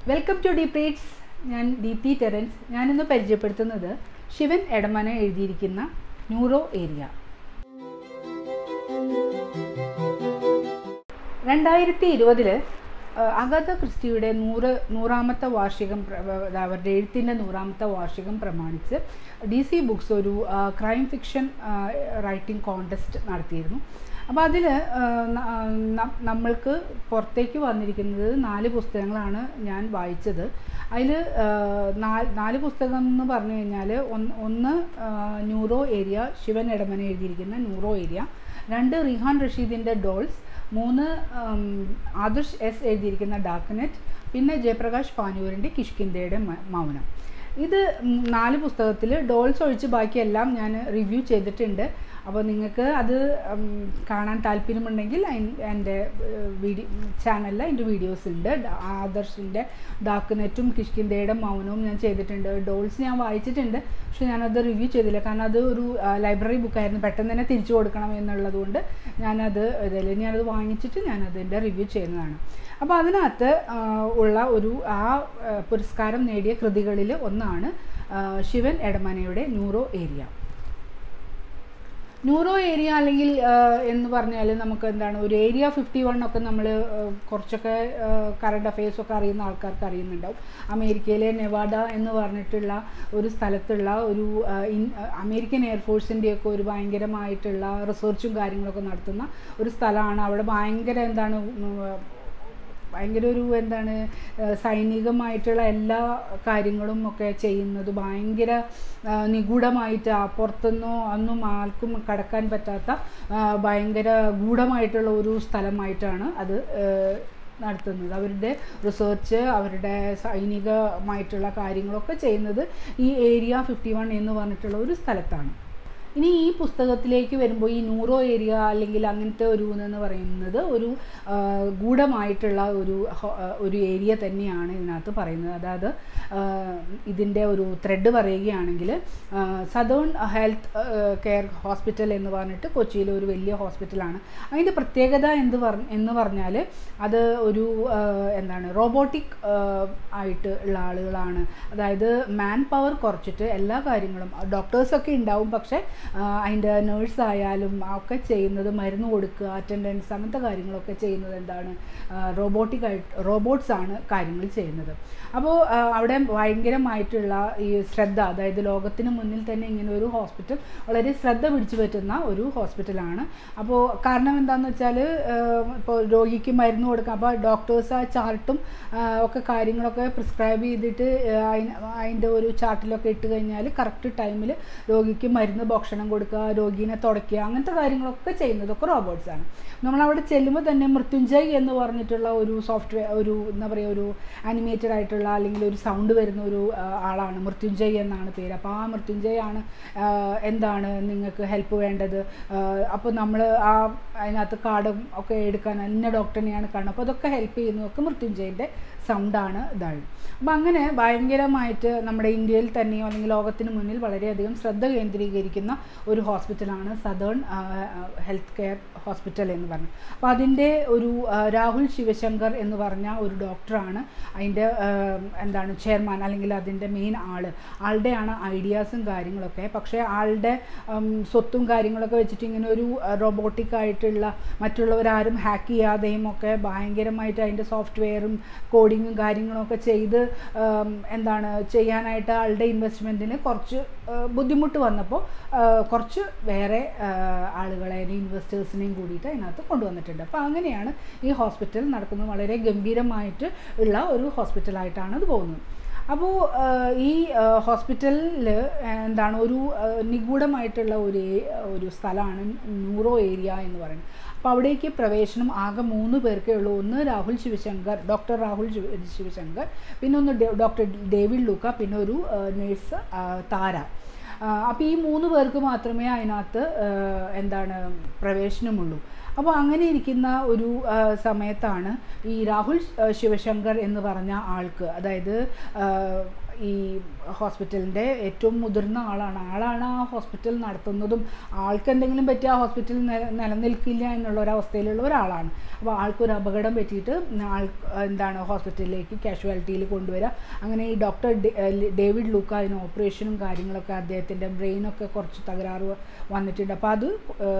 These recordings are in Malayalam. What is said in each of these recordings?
വെൽക്കം ടു ഡീപ് റീഡ്സ് ഞാൻ ദീപ്തി ടെറൻസ് ഞാനിന്ന് പരിചയപ്പെടുത്തുന്നത് ശിവൻ എടമന എഴുതിയിരിക്കുന്ന ന്യൂറോ ഏരിയ രണ്ടായിരത്തി ഇരുപതിൽ അഗത ക്രിസ്റ്റിയുടെ നൂറ് നൂറാമത്തെ വാർഷികം പ്ര- അഹ് അവരുടെ എഴുത്തിൻ്റെ നൂറാമത്തെ വാർഷികം പ്രമാണിച്ച് ഡി സി ബുക്സ് ഒരു ക്രൈം ഫിക്ഷൻ റൈറ്റിംഗ് കോൺടെസ്റ്റ് നടത്തിയിരുന്നു അപ്പോൾ അതിൽ നമ്മൾക്ക് പുറത്തേക്ക് വന്നിരിക്കുന്നത് നാല് പുസ്തകങ്ങളാണ് ഞാൻ വായിച്ചത് അതിൽ നാല് പുസ്തകം എന്ന് പറഞ്ഞു കഴിഞ്ഞാൽ ഒന്ന് ഒന്ന് ആ, ന്യൂറോ ഏരിയ ശിവൻ എടമന എഴുതിയിരിക്കുന്ന ന്യൂറോ ഏരിയ രണ്ട് റിഹാൻ റഷീദിൻ്റെ ഡോൾസ് മൂന്ന് ഉം, ആദർശ് എസ് എഴുതിയിരിക്കുന്ന ഡാർക്ക്നെറ്റ് പിന്നെ ജയപ്രകാശ് പാനൂരിൻ്റെ കിഷ്കിന്തയുടെ മ- മൗനം ഇത് ഉം, നാല് പുസ്തകത്തിൽ ഡോൾസ് ഒഴിച്ച് ബാക്കിയെല്ലാം ഞാൻ റിവ്യൂ ചെയ്തിട്ടുണ്ട് അപ്പോൾ നിങ്ങൾക്ക് അത് ഉം, കാണാൻ താല്പര്യമുണ്ടെങ്കിൽ അയിൻ- എൻ്റെ വീഡിയോ ചാനലിൽ അതിൻ്റെ വീഡിയോസ് ഉണ്ട് ഡ- ആദർശിൻ്റെ ഡാർക്ക്നെറ്റും കിഷ്കിന്തയുടെ മൗനവും ഞാൻ ചെയ്തിട്ടുണ്ട് ഡോൾസ് ഞാൻ വായിച്ചിട്ടുണ്ട് പക്ഷെ ഞാനത് റിവ്യൂ ചെയ്തില്ല കാരണം അത് ഒരു ലൈബ്രറി ബുക്കായിരുന്നു പെട്ടെന്ന് തന്നെ തിരിച്ചു കൊടുക്കണം എന്നുള്ളത് കൊണ്ട് ഞാനത് ഇതിൽ ഞാനത് വാങ്ങിച്ചിട്ട് ഞാനതിൻ്റെ റിവ്യൂ ചെയ്യുന്നതാണ് അപ്പോൾ അതിനകത്ത് ആ, ഉള്ള ഒരു ആ ആ, പുരസ്കാരം നേടിയ കൃതികളിൽ ഒന്നാണ് ആ, ശിവൻ എടമനയുടെ ന്യൂറോ ഏരിയ ന്യൂറോ ഏരിയ അല്ലെങ്കിൽ ആ, എന്ന് പറഞ്ഞാൽ നമുക്ക് എന്താണ് ഒരു ഏരിയ ഫിഫ്റ്റി വൺ ഒക്കെ നമ്മൾ കുറച്ചൊക്കെ കറണ്ട് അഫയേഴ്സ് ഒക്കെ അറിയുന്ന ആൾക്കാർക്ക് അറിയുന്നുണ്ടാവും അമേരിക്കയിലെ നെവാഡ എന്ന് പറഞ്ഞിട്ടുള്ള ഒരു സ്ഥലത്തുള്ള ഒരു ആ, ഇൻ- ആ, അമേരിക്കൻ എയർഫോഴ്സിൻ്റെയൊക്കെ ഒരു ഭയങ്കരമായിട്ടുള്ള റിസർച്ചും കാര്യങ്ങളൊക്കെ നടത്തുന്ന ഒരു സ്ഥലമാണ് അവിടെ ഭയങ്കര എന്താണ് ഉം, ഭയങ്കര ഒരു എന്താണ് ഏഹ് സൈനികമായിട്ടുള്ള എല്ലാ കാര്യങ്ങളും ഒക്കെ ചെയ്യുന്നത് ഭയങ്കര ആ, നിഗൂഢമായിട്ട് ആ പുറത്തുനിന്നോ ഒന്നും ആർക്കും കടക്കാൻ പറ്റാത്ത ആ, ഭയങ്കര ഗൂഢമായിട്ടുള്ള ഒരു സ്ഥലമായിട്ടാണ് അത് ഏഹ് നടത്തുന്നത് അവരുടെ റിസർച്ച് അവരുടെ സൈനികമായിട്ടുള്ള കാര്യങ്ങളൊക്കെ ചെയ്യുന്നത് ഈ ഏരിയ ഫിഫ്റ്റി വൺ എന്ന് പറഞ്ഞിട്ടുള്ള ഒരു സ്ഥലത്താണ് ഇനി ഈ പുസ്തകത്തിലേക്ക് വരുമ്പോൾ ഈ ന്യൂറോ ഏരിയ അല്ലെങ്കിൽ അങ്ങനത്തെ ഒരു എന്ന് പറയുന്നത് ഒരു ആ, ഗൂഢമായിട്ടുള്ള ഒരു ഹോ- ആ, ഒരു ഏരിയ തന്നെയാണ് ഇതിനകത്ത് പറയുന്നത് അതായത് ആ, ഇതിൻ്റെ ഒരു ത്രെഡ് പറയുകയാണെങ്കിൽ സദേൺ ഹെൽത്ത് കെയർ ഹോസ്പിറ്റൽ എന്ന് പറഞ്ഞിട്ട് കൊച്ചിയിലെ ഒരു വലിയ ഹോസ്പിറ്റലാണ് അതിൻ്റെ പ്രത്യേകത എന്ത് പറ എന്ന് പറഞ്ഞാൽ അത് ഒരു ആ, എന്താണ് റോബോട്ടിക് ആയിട്ട് ഉള്ള ആളുകളാണ് അതായത് മാൻ പവർ കുറച്ചിട്ട് എല്ലാ കാര്യങ്ങളും ഡോക്ടേഴ്സൊക്കെ ഉണ്ടാവും പക്ഷേ അതിൻ്റെ നേഴ്സ് ആയാലും ഒക്കെ ചെയ്യുന്നത് മരുന്ന് കൊടുക്കുക അറ്റൻഡൻസ് അങ്ങനത്തെ കാര്യങ്ങളൊക്കെ ചെയ്യുന്നത് എന്താണ് റോബോട്ടിക് ആയിട്ട് റോബോട്ട്സ് ആണ് കാര്യങ്ങൾ ചെയ്യുന്നത് അപ്പോൾ അവിടെ ഭയങ്കരമായിട്ടുള്ള ഈ ശ്രദ്ധ അതായത് ലോകത്തിന് മുന്നിൽ തന്നെ ഇങ്ങനെ ഒരു ഹോസ്പിറ്റൽ വളരെ ശ്രദ്ധ പിടിച്ചു പറ്റുന്ന ഒരു ഹോസ്പിറ്റലാണ് അപ്പോൾ കാരണം എന്താണെന്ന് വെച്ചാൽ ഇപ്പോൾ രോഗിക്ക് മരുന്ന് കൊടുക്കാം അപ്പോൾ ഡോക്ടേഴ്സ് ആ ചാർട്ടും ഒക്കെ കാര്യങ്ങളൊക്കെ പ്രിസ്ക്രൈബ് ചെയ്തിട്ട് അതിന് അതിൻ്റെ ഒരു ചാർട്ടിലൊക്കെ ഇട്ട് കഴിഞ്ഞാൽ കറക്റ്റ് ടൈമിൽ രോഗിക്ക് മരുന്ന് ഭക്ഷണം കൊടുക്കുക രോഗീനെ തുടയ്ക്കുക അങ്ങനത്തെ കാര്യങ്ങളൊക്കെ ചെയ്യുന്നതൊക്കെ റോബോട്ട്സാണ് നമ്മളവിടെ ചെല്ലുമ്പോൾ തന്നെ മൃത്യുഞ്ജയ് എന്ന് പറഞ്ഞിട്ടുള്ള ഒരു സോഫ്റ്റ്വെയർ ഒരു എന്താ പറയുക ഒരു ആനിമേറ്റഡ് ആയിട്ടുള്ള അല്ലെങ്കിൽ ഒരു സൗണ്ട് വരുന്ന ഒരു ആ, ആളാണ് മൃത്യുഞ്ജയ് എന്നാണ് പേര് അപ്പോൾ ആ മൃത്യുഞ്ജയ് ആണ് ആ, എന്താണ് നിങ്ങൾക്ക് ഹെൽപ്പ് വേണ്ടത് അപ്പോൾ നമ്മൾ ആ അതിനകത്ത് കാർഡും ഒക്കെ എടുക്കാൻ ഇന്ന ഡോക്ടറിനെയാണ് കാണുന്നത് അപ്പോൾ അതൊക്കെ ഹെൽപ്പ് ചെയ്യുന്നതൊക്കെ മൃത്യുഞ്ജയൻ്റെ സൗണ്ടാണ് ഇതാണ് അപ്പം അങ്ങനെ ഭയങ്കരമായിട്ട് നമ്മുടെ ഇന്ത്യയിൽ തന്നെയോ അല്ലെങ്കിൽ ലോകത്തിന് മുന്നിൽ വളരെയധികം ശ്രദ്ധ കേന്ദ്രീകരിക്കുന്ന ഒരു ഹോസ്പിറ്റലാണ് സദേൺ ഹെൽത്ത് കെയർ ഹോസ്പിറ്റൽ എന്ന് പറഞ്ഞു അപ്പോൾ അതിൻ്റെ ഒരു ആ, രാഹുൽ ശിവശങ്കർ എന്ന് പറഞ്ഞ ഒരു ഡോക്ടറാണ് അതിൻ്റെ ആ, എന്താണ് ചെയർമാൻ അല്ലെങ്കിൽ അതിൻ്റെ മെയിൻ ആള് ആളുടെയാണ് ഐഡിയാസും കാര്യങ്ങളൊക്കെ പക്ഷേ ആളുടെ ഉം, സ്വത്തും കാര്യങ്ങളൊക്കെ വെച്ചിട്ട് ഇങ്ങനെ ഒരു റോബോട്ടിക് ആയിട്ടുള്ള മറ്റുള്ളവരാരും ഹാക്ക് ചെയ്യാതെയും ഒക്കെ ഭയങ്കരമായിട്ട് അതിൻ്റെ സോഫ്റ്റ്വെയറും കോഡിങ്ങും കാര്യങ്ങളും ഒക്കെ ചെയ്ത് ഉം, എന്താണ് ചെയ്യാനായിട്ട് ആളുടെ ഇൻവെസ്റ്റ്മെൻറ്റിന് കുറച്ച് ആ, ബുദ്ധിമുട്ട് വന്നപ്പോൾ ആ, കുറച്ച് വേറെ ആ, ആളുകളെ ഇൻവെസ്റ്റേഴ്സിനെയും കൂടിയിട്ട് അതിനകത്ത് കൊണ്ടുവന്നിട്ടുണ്ട് അപ്പോൾ അങ്ങനെയാണ് ഈ ഹോസ്പിറ്റൽ നടക്കുന്നത് വളരെ ഗംഭീരമായിട്ട് ഉള്ള ഒരു ഹോസ്പിറ്റലായിട്ടാണ് അത് പോകുന്നത് അപ്പോൾ ഈ ഹോസ്പിറ്റലിൽ എന്താണ് ഒരു ആ, നിഗൂഢമായിട്ടുള്ള ഒരു ഏ- ഒരു സ്ഥലമാണ് ന്യൂറോ ഏരിയ എന്ന് പറയുന്നത് അപ്പോൾ അവിടേക്ക് പ്രവേശനം ആകെ മൂന്ന് പേർക്കേ ഉള്ളൂ ഒന്ന് രാഹുൽ ശിവശങ്കർ ഡോക്ടർ രാഹുൽ ശിവ- ശിവശങ്കർ പിന്നെ ഒന്ന് ഡേ- ഡോക്ടർ ഡേവിഡ് ലൂക്ക പിന്നെ ഒരു നേഴ്സ് താര അപ്പോൾ ഈ മൂന്ന് പേർക്ക് മാത്രമേ അതിനകത്ത് ആ, എന്താണ് പ്രവേശനമുള്ളൂ അപ്പോൾ അങ്ങനെ ഇരിക്കുന്ന ഒരു ആ, സമയത്താണ് ഈ രാഹുൽ ആ, ശിവശങ്കർ എന്ന് പറഞ്ഞ ആൾക്ക് അതായത് ആ, ഈ ഹോസ്പിറ്റലിൻ്റെ ഏറ്റവും മുതിർന്ന ആളാണ് ആളാണ് ആ ഹോസ്പിറ്റൽ നടത്തുന്നതും ആൾക്ക് എന്തെങ്കിലും പറ്റി ആ ഹോസ്പിറ്റൽ നില നിലനിൽക്കില്ല എന്നുള്ള ഒരവസ്ഥയിലുള്ള ഒരാളാണ് അപ്പോൾ ആൾക്കൊരു അപകടം പറ്റിയിട്ട് ആൾ എന്താണ് ഹോസ്പിറ്റലിലേക്ക് കാഷ്വാലിറ്റിയിൽ കൊണ്ടുവരിക അങ്ങനെ ഈ ഡോക്ടർ ഡേവിഡ് ലൂക്ക അതിന് ഓപ്പറേഷനും കാര്യങ്ങളൊക്കെ അദ്ദേഹത്തിൻ്റെ ബ്രെയിനൊക്കെ കുറച്ച് തകരാറ് വന്നിട്ടുണ്ട് അപ്പോൾ അത്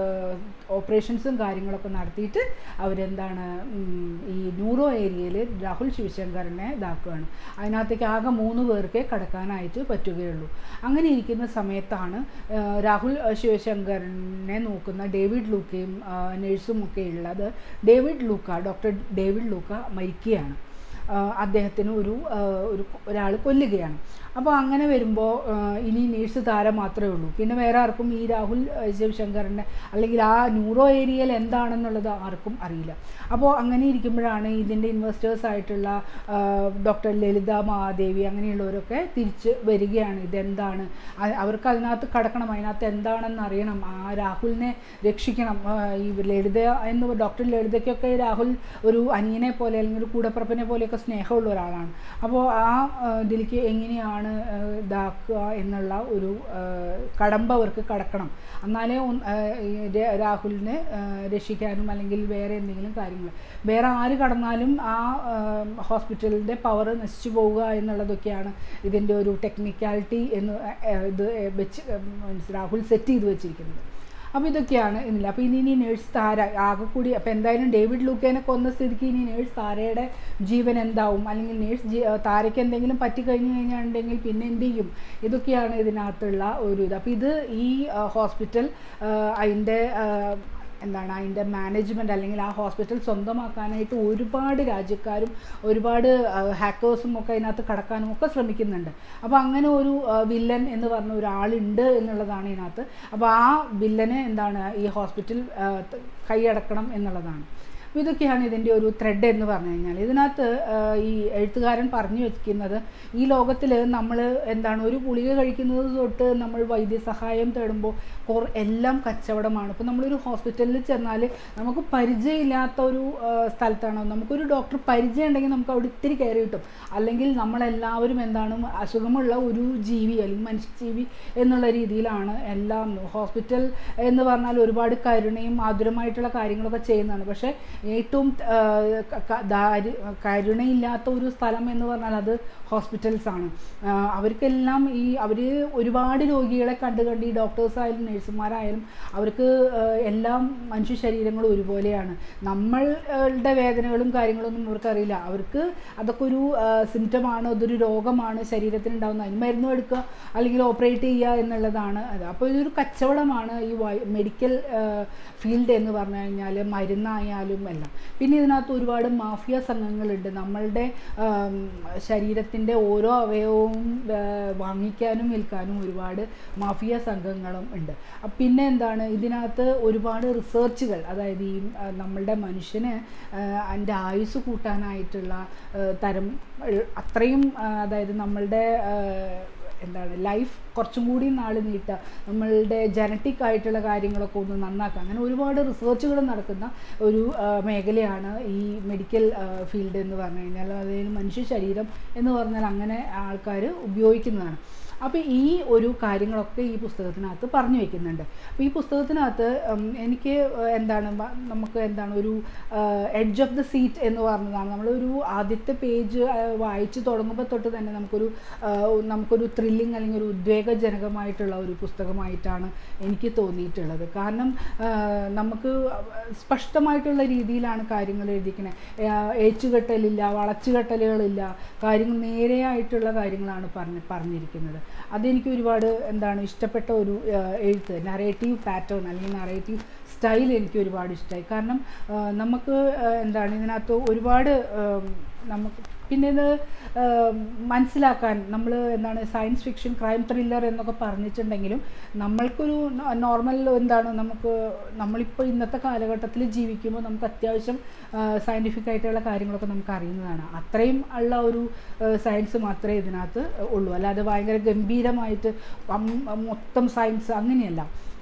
ഓപ്പറേഷൻസും കാര്യങ്ങളൊക്കെ നടത്തിയിട്ട് അവരെന്താണ് ഉം, ഈ ന്യൂറോ ഏരിയയിൽ രാഹുൽ ശിവശങ്കറിനെ ഇതാക്കുകയാണ് അതിനകത്തേക്ക് ആകെ മൂന്ന് പേർക്കേ കടക്കാനായിട്ട് പറ്റുകയുള്ളൂ അങ്ങനെ ഇരിക്കുന്ന സമയത്താണ് ആ, രാഹുൽ ശിവശങ്കറിനെ നോക്കുന്ന ഡേവിഡ് ലൂക്കയും നഴ്സും ഒക്കെ ഉള്ളത് David Luca doctor David Luca മരിക്കുകയാണ് ആ, അദ്ദേഹത്തിന് ഒരു ആ, ഒരു ഒരാൾ കൊല്ലുകയാണ് അപ്പോൾ അങ്ങനെ വരുമ്പോൾ ഇനി നേഴ്സ് താരം മാത്രമേ ഉള്ളൂ പിന്നെ വേറെ ആർക്കും ഈ രാഹുൽ ആ, ശിവശങ്കറിൻ്റെ അല്ലെങ്കിൽ ആ ന്യൂറോ ഏരിയയിൽ എന്താണെന്നുള്ളത് ആർക്കും അറിയില്ല അപ്പോൾ അങ്ങനെ ഇരിക്കുമ്പോഴാണ് ഇതിൻ്റെ ഇൻവെസ്റ്റേഴ്സ് ആയിട്ടുള്ള ഡോക്ടർ ലളിത മഹാദേവി അങ്ങനെയുള്ളവരൊക്കെ തിരിച്ച് വരികയാണ് ഇതെന്താണ് അ- അവർക്ക് അതിനകത്ത് കടക്കണം അതിനകത്ത് എന്താണെന്ന് അറിയണം ആ രാഹുലിനെ രക്ഷിക്കണം ആ, ഈ ലളിത എന്ന് ഡോക്ടർ ലളിതയ്ക്കൊക്കെ രാഹുൽ ഒരു അനിയനെ പോലെ അല്ലെങ്കിൽ ഒരു കൂടപ്പിറപ്പിനെ പോലെയൊക്കെ സ്നേഹമുള്ള ഒരാളാണ് അപ്പോൾ ആ ആ, ഇതിലേക്ക് എങ്ങനെയാണ് ആ, ഇതാക്കുക എന്നുള്ള ഒരു ആ, കടമ്പ അവർക്ക് കടക്കണം എന്നാലേ ഒന്ന്, ആ, ഈ ര- രാഹുലിനെ ആ, രക്ഷിക്കാനും അല്ലെങ്കിൽ വേറെ എന്തെങ്കിലും കാര്യങ്ങൾ വേറെ ആര് കടന്നാലും ആ ഹോസ്പിറ്റലിൻ്റെ പവർ നശിച്ചു പോവുക എന്നുള്ളതൊക്കെയാണ് ഇതിൻ്റെ ഒരു ടെക്നിക്കാലിറ്റി എന്ന് ആ, ഇത് വെച്ച് മീൻസ് രാഹുൽ സെറ്റ് ചെയ്ത് വെച്ചിരിക്കുന്നത് അപ്പോൾ ഇതൊക്കെയാണ് ഇന്നില്ല അപ്പോൾ ഇനി ഇനി നേഴ്സ് താര ആകെ കൂടി അപ്പോൾ എന്തായാലും ഡേവിഡ് ലൂക്കേനെ കൊന്ന സ്ഥിതിക്ക് ഇനി നേഴ്സ് താരയുടെ ജീവൻ എന്താവും അല്ലെങ്കിൽ നേഴ്സ് ജീ താരയ്ക്ക് എന്തെങ്കിലും പറ്റി കഴിഞ്ഞു കഴിഞ്ഞിട്ടുണ്ടെങ്കിൽ പിന്നെ എന്ത് ചെയ്യും ഇതൊക്കെയാണ് ഇതിനകത്തുള്ള ഒരു ഇത് അപ്പോൾ ഇത് ഈ ആ, ഹോസ്പിറ്റൽ ആ, അതിൻ്റെ ആ, എന്താണ് അതിൻ്റെ മാനേജ്മെൻറ്റ് അല്ലെങ്കിൽ ആ ഹോസ്പിറ്റൽ സ്വന്തമാക്കാനായിട്ട് ഒരുപാട് രാജ്യക്കാരും ഒരുപാട് ഹാക്കേഴ്സും ഒക്കെ അതിനകത്ത് കടക്കാനും ഒക്കെ ശ്രമിക്കുന്നുണ്ട് അപ്പോൾ അങ്ങനെ ഒരു വില്ലൻ എന്ന് പറഞ്ഞ ഒരാളുണ്ട് എന്നുള്ളതാണ് ഇതിനകത്ത് അപ്പോൾ ആ വില്ലനെ എന്താണ് ഈ ഹോസ്പിറ്റൽ ആ, ത- കൈയടക്കണം എന്നുള്ളതാണ് അപ്പോൾ ഇതൊക്കെയാണ് ഇതിൻ്റെ ഒരു ത്രെഡ് എന്ന് പറഞ്ഞു കഴിഞ്ഞാൽ ഇതിനകത്ത് ആ, ഈ എഴുത്തുകാരൻ പറഞ്ഞു വെക്കുന്നത് ഈ ലോകത്തിൽ നമ്മൾ എന്താണ് ഒരു ഗുളിക കഴിക്കുന്നത് തൊട്ട് നമ്മൾ വൈദ്യസഹായം തേടുമ്പോൾ കുറ എല്ലാം കച്ചവടമാണ് ഇപ്പോൾ നമ്മളൊരു ഹോസ്പിറ്റലിൽ ചെന്നാൽ നമുക്ക് പരിചയമില്ലാത്ത ഒരു ആ, സ്ഥലത്താണ് നമുക്കൊരു ഡോക്ടർ പരിചയം ഉണ്ടെങ്കിൽ നമുക്ക് അവിടെ ഇത്തിരി കയറി കിട്ടും അല്ലെങ്കിൽ നമ്മളെല്ലാവരും എന്താണ് അസുഖമുള്ള ഒരു ജീവി അല്ലെങ്കിൽ മനുഷ്യജീവി എന്നുള്ള രീതിയിലാണ് എല്ലാം ഹോസ്പിറ്റൽ എന്ന് പറഞ്ഞാൽ ഒരുപാട് കരുണയും ആതുരമായിട്ടുള്ള കാര്യങ്ങളൊക്കെ ചെയ്യുന്നതാണ് പക്ഷേ ഏറ്റവും ആ, ക- ക- ദാരി കരുണയില്ലാത്ത ഒരു സ്ഥലം എന്ന് പറഞ്ഞാൽ അത് ഹോസ്പിറ്റൽസ് ആണ് ആ, അവർക്കെല്ലാം ഈ അവർ ഒരുപാട് രോഗികളെ കണ്ട് കണ്ട് ഈ ഡോക്ടേഴ്സ് ആയാലും നഴ്സുമാരായാലും അവർക്ക് ആ, എല്ലാം മനുഷ്യ ശരീരങ്ങളും ഒരുപോലെയാണ് നമ്മളുടെ വേദനകളും കാര്യങ്ങളൊന്നും അവർക്കറിയില്ല അവർക്ക് അതൊക്കെ ഒരു സിംറ്റമാണ് അതൊരു രോഗമാണ് ശരീരത്തിന് ഉണ്ടാകുന്നത് അതിന് മരുന്ന് എടുക്കുക അല്ലെങ്കിൽ ഓപ്പറേറ്റ് ചെയ്യുക എന്നുള്ളതാണ് അത് അപ്പോൾ ഇതൊരു കച്ചവടമാണ് ഈ മെഡിക്കൽ ഫീൽഡ് എന്ന് പറഞ്ഞു കഴിഞ്ഞാൽ മരുന്നായാലും എല്ലാം പിന്നെ ഇതിനകത്ത് ഒരുപാട് മാഫിയ സംഘങ്ങളുണ്ട് നമ്മളുടെ ആം, ശരീരത്തിൻ്റെ ഓരോ അവയവവും ആ, വാങ്ങിക്കാനും വിൽക്കാനും ഒരുപാട് മാഫിയ സംഘങ്ങളും ഉണ്ട് അപ്പൊ പിന്നെ എന്താണ് ഇതിനകത്ത് ഒരുപാട് റിസർച്ചുകൾ അതായത് ഈ ആ, നമ്മളുടെ മനുഷ്യന് അതിൻ്റെ ആയുസ് കൂട്ടാനായിട്ടുള്ള ആ, തരം ഉൾ- അത്രയും ആ, അതായത് നമ്മളുടെ ആ, എന്താണ് ലൈഫ് കുറച്ചും കൂടി നാൾ നീട്ടുക നമ്മളുടെ ജനറ്റിക് ആയിട്ടുള്ള കാര്യങ്ങളൊക്കെ ഒന്ന് നന്നാക്കുക അങ്ങനെ ഒരുപാട് റിസർച്ചുകൾ നടക്കുന്ന ഒരു ആ, മേഖലയാണ് ഈ മെഡിക്കൽ ഫീൽഡ് എന്ന് പറഞ്ഞു കഴിഞ്ഞാൽ അതായത് മനുഷ്യ ശരീരം എന്ന് പറഞ്ഞാൽ അങ്ങനെ ആൾക്കാർ ഉപയോഗിക്കുന്നതാണ് അപ്പോൾ ഈ ഒരു കാര്യങ്ങളൊക്കെ ഈ പുസ്തകത്തിനകത്ത് പറഞ്ഞു വെക്കുന്നുണ്ട് അപ്പോൾ ഈ പുസ്തകത്തിനകത്ത് ഉം, എനിക്ക് എന്താണ് മ- നമുക്ക് എന്താണ് ഒരു എഡ്ജ് ഓഫ് ദ സീറ്റ് എന്ന് പറഞ്ഞതാണ് നമ്മളൊരു ആദ്യത്തെ പേജ് വായിച്ച് തുടങ്ങുമ്പോൾ തൊട്ട് തന്നെ നമുക്കൊരു ആ, നമുക്കൊരു ത്രില്ലിങ് അല്ലെങ്കിൽ ഒരു ഉദ്വേഗജനകമായിട്ടുള്ള ഒരു പുസ്തകമായിട്ടാണ് എനിക്ക് തോന്നിയിട്ടുള്ളത് കാരണം ആ, നമുക്ക് സ്പഷ്ടമായിട്ടുള്ള രീതിയിലാണ് കാര്യങ്ങൾ എഴുതിക്കുന്നത് ഏച്ചുകെട്ടലില്ല വളച്ചുകെട്ടലുകളില്ല കാര്യങ്ങൾ നേരെയായിട്ടുള്ള കാര്യങ്ങളാണ് പറഞ്ഞ് പറഞ്ഞിരിക്കുന്നത് അതെനിക്ക് ഒരുപാട് എന്താണ് ഇഷ്ടപ്പെട്ട ഒരു ആ, എഴുത്ത് നറേറ്റീവ് പാറ്റേൺ അല്ലെങ്കിൽ നറേറ്റീവ് സ്റ്റൈൽ എനിക്ക് ഒരുപാട് ഇഷ്ടമായി കാരണം ആ, നമുക്ക് ആ, എന്താണ് ഇതിനകത്ത് ഒരുപാട് ആം, നമുക്ക് പിന്നെ ഇത് ആ, മനസ്സിലാക്കാൻ നമ്മൾ എന്താണ് സയൻസ് ഫിക്ഷൻ ക്രൈം ത്രില്ലർ എന്നൊക്കെ പറഞ്ഞിട്ടുണ്ടെങ്കിലും നമ്മൾക്കൊരു നോർമൽ എന്താണ് നമുക്ക് നമ്മളിപ്പോൾ ഇന്നത്തെ കാലഘട്ടത്തിൽ ജീവിക്കുമ്പോൾ നമുക്ക് അത്യാവശ്യം സയൻറ്റിഫിക് ആയിട്ടുള്ള കാര്യങ്ങളൊക്കെ നമുക്ക് അറിയുന്നതാണ് അത്രയും ഉള്ള ഒരു സയൻസ് മാത്രമേ ഇതിനകത്ത് ഉള്ളൂ അല്ലാതെ ഭയങ്കര ഗംഭീരമായിട്ട് അം- മൊത്തം സയൻസ് അങ്ങനെയല്ല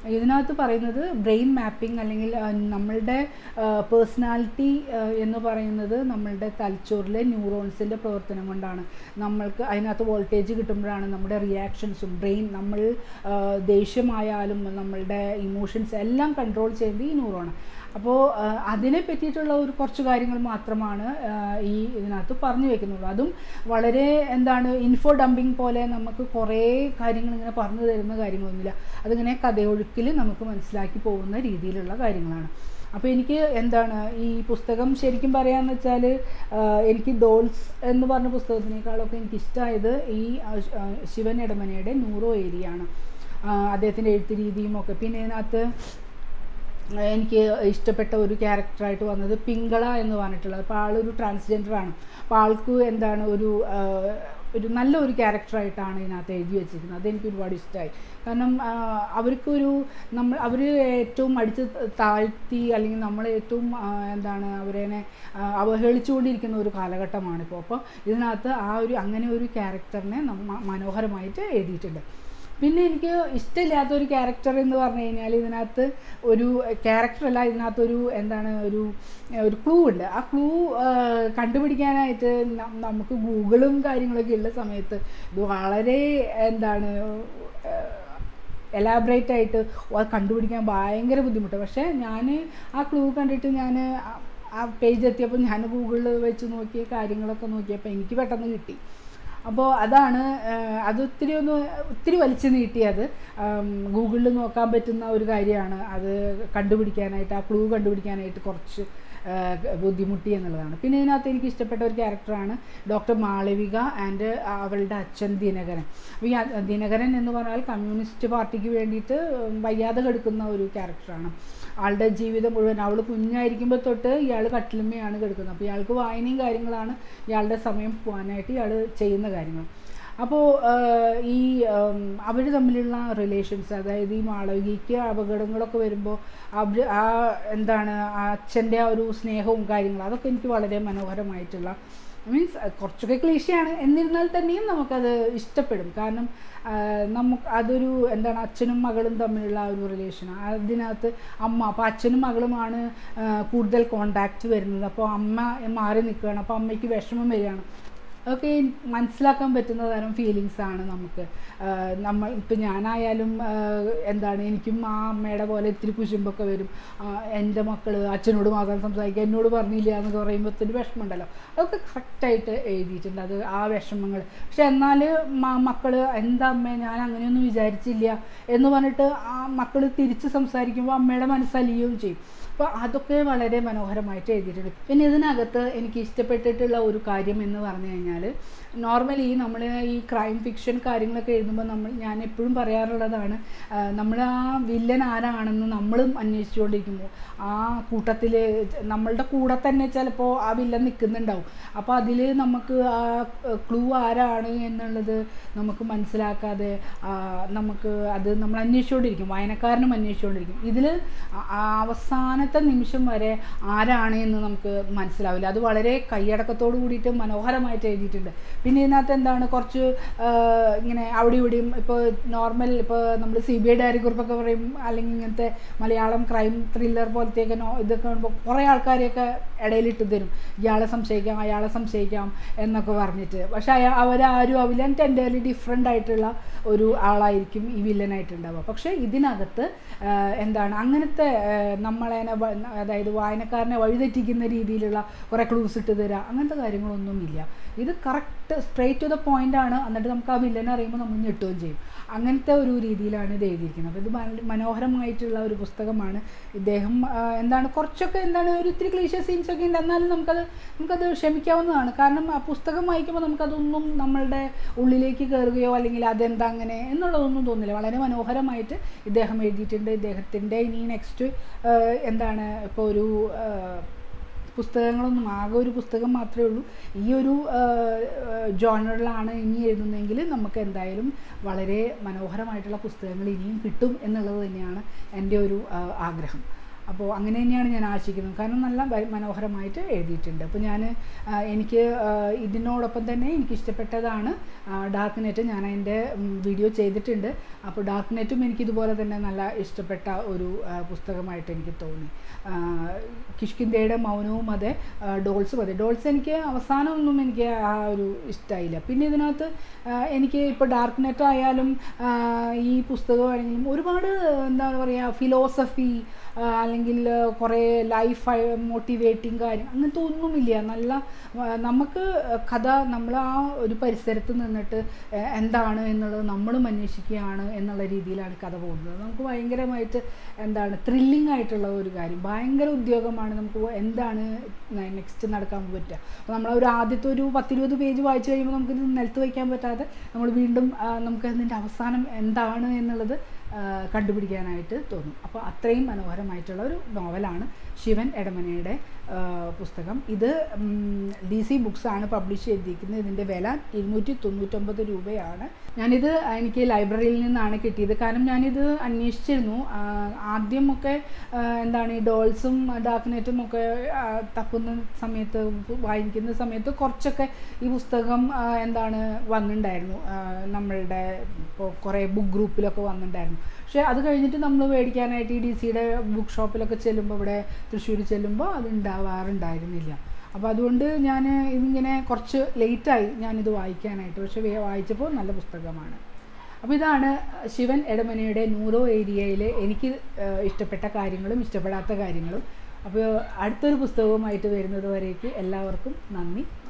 ഇതിനകത്ത് പറയുന്നത് ബ്രെയിൻ മാപ്പിംഗ് അല്ലെങ്കിൽ ആ, നമ്മളുടെ പേഴ്സണാലിറ്റി എന്ന് പറയുന്നത് നമ്മളുടെ തലച്ചോറിലെ ന്യൂറോൺസിൻ്റെ പ്രവർത്തനം കൊണ്ടാണ് നമ്മൾക്ക് അതിനകത്ത് വോൾട്ടേജ് കിട്ടുമ്പോഴാണ് നമ്മുടെ റിയാക്ഷൻസും ബ്രെയിൻ നമ്മൾ ആ, ദേഷ്യമായാലും നമ്മളുടെ ഇമോഷൻസ് എല്ലാം കൺട്രോൾ ചെയ്യുന്നത് ഈ ന്യൂറോണ് അപ്പോൾ അതിനെ പറ്റിയിട്ടുള്ള ഒരു കുറച്ച് കാര്യങ്ങൾ മാത്രമാണ് ആ, ഈ ഇതിനകത്ത് പറഞ്ഞു വെക്കുന്നുള്ളൂ അതും വളരെ എന്താണ് ഇൻഫോ ഡംപിങ് പോലെ നമുക്ക് കുറേ കാര്യങ്ങൾ ഇങ്ങനെ പറഞ്ഞു തരുന്ന കാര്യങ്ങളൊന്നുമില്ല അതിങ്ങനെ കഥയൊഴുക്കിൽ നമുക്ക് മനസ്സിലാക്കി പോകുന്ന രീതിയിലുള്ള കാര്യങ്ങളാണ് അപ്പോൾ എനിക്ക് എന്താണ് ഈ പുസ്തകം ശരിക്കും പറയാന്ന് വെച്ചാൽ എനിക്ക് ഡോൾസ് എന്ന് പറഞ്ഞ പുസ്തകത്തിനേക്കാളൊക്കെ എനിക്ക് ഇഷ്ടമായത് ഈ ആ, ആ, ശിവൻ എടമനയുടെ നൂറോ ഏരിയ ആണ് അദ്ദേഹത്തിൻ്റെ എഴുത്ത് രീതിയും ഒക്കെ പിന്നെ ഇതിനകത്ത് എനിക്ക് ഇഷ്ടപ്പെട്ട ഒരു ക്യാരക്ടറായിട്ട് വന്നത് പിങ്കള എന്ന് പറഞ്ഞിട്ടുള്ളത് അപ്പോൾ ആളൊരു ട്രാൻസ്ജെൻഡറാണ് അപ്പോൾ ആൾക്ക് എന്താണ് ഒരു ആ, ഒരു നല്ല ഒരു ക്യാരക്ടറായിട്ടാണ് ഇതിനകത്ത് എഴുതി വെച്ചിരിക്കുന്നത് അതെനിക്ക് ഒരുപാട് ഇഷ്ടമായി കാരണം ആ, അവർക്കൊരു നമ്മൾ അവർ ഏറ്റവും അടിച്ച് താഴ്ത്തി അല്ലെങ്കിൽ നമ്മൾ ഏറ്റവും ആ, എന്താണ് അവരെ അവഹേളിച്ചുകൊണ്ടിരിക്കുന്ന ഒരു കാലഘട്ടമാണിപ്പോൾ അപ്പോൾ ഇതിനകത്ത് ആ ഒരു അങ്ങനെ ഒരു ക്യാരക്ടറിനെ നമ്മ മനോഹരമായിട്ട് എഴുതിയിട്ടുണ്ട് പിന്നെ എനിക്ക് ഇഷ്ടമില്ലാത്ത ഒരു ക്യാരക്ടർ എന്ന് പറഞ്ഞു കഴിഞ്ഞാൽ ഇതിനകത്ത് ഒരു ക്യാരക്ടറല്ല ഇതിനകത്തൊരു എന്താണ് ഒരു ഒരു ക്ലൂ ഉണ്ട് ആ ക്ലൂ കണ്ടുപിടിക്കാനായിട്ട് ന- നമുക്ക് ഗൂഗിളും കാര്യങ്ങളൊക്കെ ഉള്ള സമയത്ത് ഇത് വളരെ എന്താണ് എലാബറേറ്റ് ആയിട്ട് അത് കണ്ടുപിടിക്കാൻ ഭയങ്കര ബുദ്ധിമുട്ടാണ് പക്ഷേ ഞാൻ ആ ക്ലൂ കണ്ടിട്ട് ഞാൻ ആ പേജ് എത്തിയപ്പോൾ ഞാൻ ഗൂഗിളിൽ വെച്ച് നോക്കിയ കാര്യങ്ങളൊക്കെ നോക്കിയപ്പോൾ എനിക്ക് പെട്ടെന്ന് കിട്ടി അപ്പോൾ അതാണ് ആഹ്, അത് ഒത്തിരി ഒന്ന് ഒത്തിരി വലിച്ചു നീട്ടിയത് ഗൂഗിളിൽ നോക്കാൻ പറ്റുന്ന ഒരു കാര്യമാണ് അത് കണ്ടുപിടിക്കാനായിട്ട് ആ ക്ലൂ കണ്ടുപിടിക്കാനായിട്ട് കുറച്ച് ആഹ്, ബുദ്ധിമുട്ടി എന്നുള്ളതാണ് പിന്നെ ഇതിനകത്ത് എനിക്ക് ഇഷ്ടപ്പെട്ട ഒരു ക്യാരക്ടറാണ് ഡോക്ടർ മാളവിക ആൻഡ് അവളുടെ അച്ഛൻ ദിനകരൻ അപ്പോൾ ഈ അ- ദിനകരൻ എന്ന് പറഞ്ഞാൽ കമ്മ്യൂണിസ്റ്റ് പാർട്ടിക്ക് വേണ്ടിയിട്ട് വയ്യാതെ കിടക്കുന്ന ഒരു ക്യാരക്ടറാണ് ആളുടെ ജീവിതം മുഴുവൻ അവൾ കുഞ്ഞായിരിക്കുമ്പോൾ തൊട്ട് ഇയാൾ കട്ടിലുമ്മയാണ് കിടക്കുന്നത് അപ്പോൾ ഇയാൾക്ക് വായനയും കാര്യങ്ങളാണ് ഇയാളുടെ സമയം പോകാനായിട്ട് ഇയാൾ ചെയ്യുന്ന കാര്യങ്ങൾ അപ്പോൾ ഈ അവർ തമ്മിലുള്ള റിലേഷൻസ് അതായത് ഈ മാളവികയ്ക്ക് അപകടങ്ങളൊക്കെ വരുമ്പോൾ അവർ ആ എന്താണ് ആ അച്ഛൻ്റെ ആ ഒരു സ്നേഹവും കാര്യങ്ങളും അതൊക്കെ എനിക്ക് വളരെ മനോഹരമായിട്ടുള്ള മീൻസ് കുറച്ചൊക്കെ ക്ലീശയാണ് എന്നിരുന്നാൽ തന്നെയും നമുക്കത് ഇഷ്ടപ്പെടും കാരണം ആ, നമുക്ക് അതൊരു എന്താണ് അച്ഛനും മകളും തമ്മിലുള്ള ആ ഒരു റിലേഷൻ അതിനകത്ത് അമ്മ അപ്പോൾ അച്ഛനും മകളുമാണ് ആ, കൂടുതൽ കോണ്ടാക്റ്റ് വരുന്നത് അപ്പോൾ അമ്മ മാറി നിൽക്കുകയാണ് അപ്പോൾ അമ്മയ്ക്ക് വിഷമം വരികയാണ് അതൊക്കെ മനസ്സിലാക്കാൻ പറ്റുന്ന തരം ഫീലിങ്സ് ആണ് നമുക്ക് ആ, നമ്മൾ ഇപ്പം ഞാനായാലും ആ, എന്താണ് എനിക്കും ആ അമ്മയുടെ പോലെ ഇത്തിരി കുശുമ്പൊക്കെ വരും ആ, എൻ്റെ മക്കൾ അച്ഛനോട് മാത്രം സംസാരിക്കുക എന്നോട് പറഞ്ഞില്ല എന്നൊക്കെ പറയുമ്പോൾ ഒത്തിരി വിഷമമുണ്ടല്ലോ അതൊക്കെ കറക്റ്റായിട്ട് എഴുതിയിട്ടുണ്ട് അത് ആ വിഷമങ്ങൾ പക്ഷെ എന്നാൽ മക്കൾ എന്താ അമ്മേ ഞാൻ അങ്ങനെയൊന്നും വിചാരിച്ചില്ല എന്ന് പറഞ്ഞിട്ട് ആ മക്കൾ തിരിച്ച് സംസാരിക്കുമ്പോൾ അമ്മയുടെ മനസ്സലിയുകയും ചെയ്യും അപ്പോൾ അതൊക്കെ വളരെ മനോഹരമായിട്ട് എഴുതിയിട്ടുണ്ട് പിന്നെ ഇതിനകത്ത് എനിക്ക് ഇഷ്ടപ്പെട്ടിട്ടുള്ള ഒരു കാര്യം എന്ന് പറഞ്ഞു കഴിഞ്ഞാൽ നോർമലി നമ്മൾ ഈ ക്രൈം ഫിക്ഷൻ കാര്യങ്ങളൊക്കെ എഴുതുമ്പോൾ നമ്മൾ ഞാൻ എപ്പോഴും പറയാറുള്ളതാണ് നമ്മൾ ആ വില്ലൻ ആരാണെന്ന് നമ്മളും അന്വേഷിച്ചുകൊണ്ടിരിക്കുമ്പോൾ ആ കൂട്ടത്തിൽ നമ്മളുടെ കൂടെ തന്നെ ചിലപ്പോൾ ആ വില്ലൻ നിൽക്കുന്നുണ്ടാവും അപ്പോൾ അതിൽ നമുക്ക് ആ ക്ലൂ ആരാണ് എന്നുള്ളത് നമുക്ക് മനസ്സിലാക്കാതെ ആ, നമുക്ക് അത് നമ്മൾ അന്വേഷിച്ചുകൊണ്ടിരിക്കും വായനക്കാരനും അന്വേഷിച്ചുകൊണ്ടിരിക്കും ഇതിൽ അവസാനത്തെ നിമിഷം വരെ ആരാണ് എന്ന് നമുക്ക് മനസ്സിലാവില്ല അത് വളരെ കൈയടക്കത്തോട് കൂടിയിട്ട് മനോഹരമായിട്ട് എഴുതിയിട്ടുണ്ട് പിന്നെ ഇതിനകത്ത് എന്താണ് കുറച്ച് ആ, ഇങ്ങനെ അവിടെ ഇവിടെയും ഇപ്പോൾ നോർമൽ ഇപ്പോൾ നമ്മൾ സി ബി ഐ ഡയറി കുറിപ്പൊക്കെ പറയും അല്ലെങ്കിൽ ഇങ്ങനത്തെ മലയാളം ക്രൈം ത്രില്ലർ പോലത്തെയൊക്കെ നോ ഇതൊക്കെ കാണുമ്പോൾ കുറേ ആൾക്കാരെയൊക്കെ ഇടയിലിട്ട് തരും ഇയാളെ സംശയിക്കാം അയാളെ സംശയിക്കാം എന്നൊക്കെ പറഞ്ഞിട്ട് പക്ഷെ അയാ അവരാരും വില്ലൻ ടെൻഡർലി ഡിഫറെൻ്റ് ആയിട്ടുള്ള ഒരു ആളായിരിക്കും ഈ വില്ലനായിട്ടുണ്ടാവുക പക്ഷേ ഇതിനകത്ത് ആ, എന്താണ് അങ്ങനത്തെ ആ, നമ്മളെ വ- അതായത് വായനക്കാരനെ വഴിതെറ്റിക്കുന്ന രീതിയിലുള്ള കുറേ ക്ലൂസ് ഇട്ട് തരിക അങ്ങനത്തെ കാര്യങ്ങളൊന്നുമില്ല ഇത് correct straight to the point ആണ് എന്നിട്ട് നമുക്ക് ആ വില്ലനെ അറിയുമ്പോൾ നമ്മൾ ഞെട്ടുകയും ചെയ്യും അങ്ങനത്തെ ഒരു രീതിയിലാണ് ഇത് എഴുതിയിരിക്കുന്നത് അപ്പോൾ ഇത് മന- മനോഹരമായിട്ടുള്ള ഒരു പുസ്തകമാണ് ഇദ്ദേഹം ആ, എന്താണ് കുറച്ചൊക്കെ എന്താണ് ഒരു ഇത്തിരി ക്ലീശ സീൻസ് ഒക്കെ ഉണ്ട് എന്നാലും നമുക്കത് നമുക്കത് ക്ഷമിക്കാവുന്നതാണ് കാരണം ആ പുസ്തകം വായിക്കുമ്പോൾ നമുക്കതൊന്നും നമ്മളുടെ ഉള്ളിലേക്ക് കയറുകയോ അല്ലെങ്കിൽ അതെന്താ അങ്ങനെ എന്നുള്ളതൊന്നും തോന്നില്ല വളരെ മനോഹരമായിട്ട് ഇദ്ദേഹം എഴുതിയിട്ടുണ്ട് ഇദ്ദേഹത്തിൻ്റെ ഇനി നെക്സ്റ്റ് എന്താണ് ഇപ്പോൾ ഒരു ആ, പുസ്തകങ്ങളൊന്നും ആകെ ഒരു പുസ്തകം മാത്രമേ ഉള്ളൂ ഈ ഒരു ജോണറിലാണ് ഇനി എഴുതുന്നതെങ്കിൽ നമുക്ക് എന്തായാലും വളരെ മനോഹരമായിട്ടുള്ള പുസ്തകങ്ങൾ ഇനിയും കിട്ടും എന്നുള്ളത് തന്നെയാണ് എൻ്റെ ഒരു ആ, ആഗ്രഹം അപ്പോൾ അങ്ങനെ തന്നെയാണ് ഞാൻ ആശിക്കുന്നത് കാരണം നല്ല ഭ- മനോഹരമായിട്ട് എഴുതിയിട്ടുണ്ട് അപ്പോൾ ഞാൻ എനിക്ക് ആ, ഇതിനോടൊപ്പം തന്നെ എനിക്ക് ഇഷ്ടപ്പെട്ടതാണ് ഡാർക്ക് നെറ്റ് ഞാൻ അതിൻ്റെ വീഡിയോ ചെയ്തിട്ടുണ്ട് അപ്പോൾ ഡാർക്ക് നെറ്റും എനിക്ക് ഇതുപോലെ തന്നെ നല്ല ഇഷ്ടപ്പെട്ട ഒരു ആ, പുസ്തകമായിട്ട് എനിക്ക് തോന്നി ആ, കിഷ്കിന്ധയുടെ മൗനവും അതെ ആ, ഡോൾസും അതെ ഡോൾസ് എനിക്ക് അവസാനമൊന്നും എനിക്ക് ആ ഒരു ഇഷ്ടമായില്ല പിന്നെ ഇതിനകത്ത് ആ, എനിക്ക് ഇപ്പോൾ ഡാർക്ക് നെറ്റ് ആയാലും ആ, ഈ പുസ്തകമാണെങ്കിലും ഒരുപാട് എന്താ പറയുക ഫിലോസഫി അല്ലെങ്കിൽ കുറേ ലൈഫ് മോട്ടിവേറ്റിംഗ് കാര്യം അങ്ങനത്തെ ഒന്നുമില്ല നല്ല ആ, നമുക്ക് കഥ നമ്മൾ ആ ഒരു പരിസരത്ത് നിന്നിട്ട് ആ, എന്താണ് എന്നുള്ളത് നമ്മളും അന്വേഷിക്കുകയാണ് എന്നുള്ള രീതിയിലാണ് കഥ പോകുന്നത് നമുക്ക് ഭയങ്കരമായിട്ട് എന്താണ് ത്രില്ലിംഗ് ആയിട്ടുള്ള ഒരു കാര്യം ഭയങ്കര ഉദ്യോഗമാണ് നമുക്ക് എന്താണ് നെക്സ്റ്റ് നടക്കാൻ പറ്റുക അപ്പോൾ നമ്മൾ ഒരു ആദ്യത്തെ ഒരു പത്തിരുപത് പേജ് വായിച്ചു കഴിയുമ്പോൾ നമുക്കിത് നിലത്ത് വയ്ക്കാൻ പറ്റാതെ നമ്മൾ വീണ്ടും ആ, നമുക്ക് അതിൻ്റെ അവസാനം എന്താണ് എന്നുള്ളത് ആ, കണ്ടുപിടിക്കാനായിട്ട് തോന്നും അപ്പോൾ അത്രയും മനോഹരമായിട്ടുള്ള ഒരു നോവലാണ് ശിവൻ എടമനയുടെ ആ, പുസ്തകം ഇത് ഡി സി ബുക്സ് ആണ് പബ്ലിഷ് ചെയ്തിരിക്കുന്നത് ഇതിൻ്റെ വില ഇരുന്നൂറ്റി തൊണ്ണൂറ്റൊമ്പത് രൂപയാണ് ഞാനിത് എനിക്ക് ലൈബ്രറിയിൽ നിന്നാണ് കിട്ടിയത് കാരണം ഞാനിത് അന്വേഷിച്ചിരുന്നു ആ, ആദ്യമൊക്കെ ആ, എന്താണ് ഈ ഡോൾസും ഡാർക്ക് നെറ്റും ഒക്കെ ആ, തപ്പുന്ന സമയത്ത് വായിക്കുന്ന സമയത്ത് കുറച്ചൊക്കെ ഈ പുസ്തകം ആ, എന്താണ് വന്നിട്ടുണ്ടായിരുന്നു ആ, നമ്മളുടെ ഇപ്പോൾ കുറേ ബുക്ക് ഗ്രൂപ്പിലൊക്കെ വന്നിട്ടുണ്ടായിരുന്നു പക്ഷേ അത് കഴിഞ്ഞിട്ട് നമ്മൾ മേടിക്കാനായിട്ട് ഈ ഡി സിയുടെ ബുക്ക് ഷോപ്പിലൊക്കെ ചെല്ലുമ്പോൾ ഇവിടെ തൃശ്ശൂർ ചെല്ലുമ്പോൾ അത് ഉണ്ടാവാറുണ്ടായിരുന്നില്ല അപ്പോൾ അതുകൊണ്ട് ഞാൻ ഇതിങ്ങനെ കുറച്ച് ലേറ്റായി ഞാനിത് വായിക്കാനായിട്ട് പക്ഷേ വേ- വായിച്ചപ്പോൾ നല്ല പുസ്തകമാണ് അപ്പോൾ ഇതാണ് ശിവൻ എടമനയുടെ നൂറോ ഏരിയയിലെ എനിക്ക് ഏഹ്, ഇഷ്ടപ്പെട്ട കാര്യങ്ങളും ഇഷ്ടപ്പെടാത്ത കാര്യങ്ങളും അപ്പോൾ അടുത്തൊരു പുസ്തകവുമായിട്ട് വരുന്നത് വരേക്ക് എല്ലാവർക്കും നന്ദി